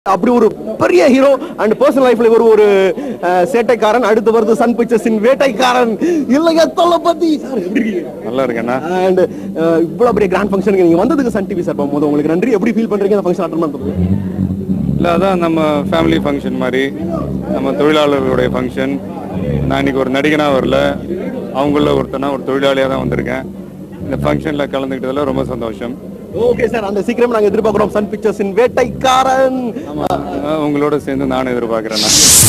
அப்படி ஒரு பெரிய ஹீரோ அண்ட் பர்சனல் லைஃப்ல இவர் ஒரு அஹ், சேட்டைக்காரன் அடுத்து வருது சன் பிக்சர்ஸின் வேட்டைக்காரன் இல்லைங்க தளபதி சார் எப்படி இருக்கீங்க நல்லா இருக்கேண்ணா அண்ட் இவ்வளவு பெரிய கிராண்ட் ஃபங்க்ஷனுக்கு நீங்க வந்ததுக்கு சன் டிவி சார் போது உங்களுக்கு நன்றி எப்படி ஃபீல் பண்றீங்க அந்த ஃபங்க்ஷன் அட்டன் பண்றது இல்லை அதான் நம்ம ஃபேமிலி ஃபங்க்ஷன் மாதிரி நம்ம தொழிலாளர்களுடைய ஃபங்க்ஷன் நான் இன்னைக்கு ஒரு நடிகனாக வரல அவங்கள ஒருத்தனா ஒரு தொழிலாளியாக தான் வந்திருக்கேன் இந்த ஃபங்க்ஷனில் கலந்துக்கிட்டதில் ரொம்ப சந்தோஷம் ஓகே சார் அந்த சீக்கிரம் நாங்க எதிர்பார்க்கிறோம் சன் பிக்சர்ஸின் வேட்டைக்காரன் ஆமா, உங்களோட சேர்ந்து நானும் எதிர்பார்க்குறேண்ணா